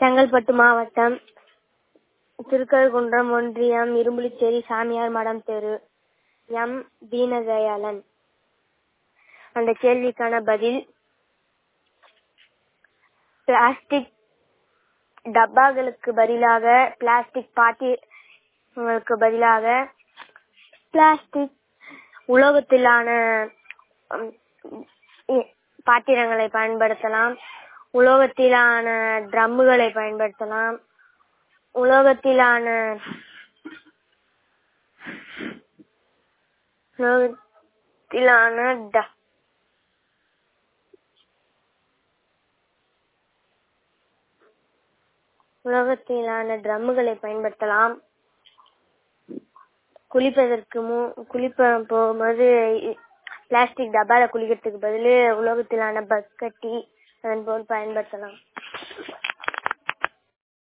செங்கல்பட்டு மாவட்டம் திருக்கழுக்குன்றம் ஒன்றியம் இரும்புலிச்சேரி சாமியார் மடம் தெரு எம் தீனதயாளன் அந்த கேள்விக்கான பதில் பிளாஸ்டிக் டப்பாக்களுக்கு பதிலாக பிளாஸ்டிக் பாத்திரங்களுக்கு பதிலாக பிளாஸ்டிக் உலோகத்திலான ம், இ- பாத்திரங்களை பயன்படுத்தலாம் உலோகத்திலான ட்ரம்முகளை பயன்படுத்தலாம் உலோகத்திலான உலோகத்திலான ட- உலோகத்திலான ட்ரம்முகளை பயன்படுத்தலாம் குளிப்பதற்கு மு குளிப்ப போகும்போது இ- பிளாஸ்டிக் டப்பால குளிக்கிறதுக்கு பதிலு உலோகத்திலான பக்கெட்டி அதன் போல் பயன்படுத்தலாம்